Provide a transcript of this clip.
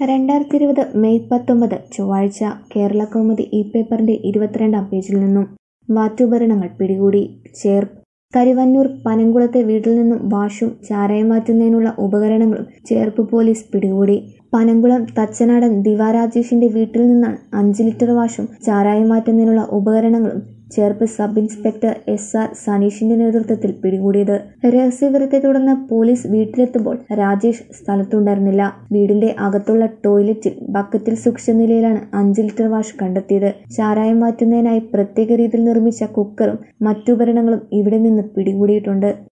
രണ്ടായിരത്തി ഇരുപത് മെയ് പത്തൊമ്പത് ചൊവ്വാഴ്ച കേരള കൗമുദി ഇ പേപ്പറിന്റെ ഇരുപത്തിരണ്ടാം പേജിൽ നിന്നും വാറ്റുപകരണങ്ങൾ പിടികൂടി ചേർപ്പ് കരിവന്നൂർ പനംകുളത്തെ വീട്ടിൽ നിന്നും വാഷും ചാരായം മാറ്റുന്നതിനുള്ള ഉപകരണങ്ങളും ചേർപ്പ് പോലീസ് പിടികൂടി പനംകുളം തച്ചനാടൻ ദിവാ രാജേഷിന്റെ വീട്ടിൽ നിന്നാണ് അഞ്ച് ലിറ്റർ വാഷും ചാരായം മാറ്റുന്നതിനുള്ള ഉപകരണങ്ങളും Cherpu sub inspector S R സനീഷിന്റെ നേതൃത്വത്തിൽ പിടികൂടിയത് രഹസ്യവിവരത്തെ തുടർന്ന് പോലീസ് വീട്ടിലെത്തുമ്പോൾ രാജേഷ് സ്ഥലത്തുണ്ടായിരുന്നില്ല വീടിന്റെ അകത്തുള്ള ടോയ്ലറ്റിൽ ബക്കറ്റിൽ സൂക്ഷിച്ച നിലയിലാണ് അഞ്ച് ലിറ്റർ വാഷ് കണ്ടെത്തിയത് ചാരായം മാറ്റുന്നതിനായി പ്രത്യേക രീതിയിൽ നിർമ്മിച്ച കുക്കറും മറ്റുപകരണങ്ങളും ഇവിടെ നിന്ന് പിടികൂടിയിട്ടുണ്ട്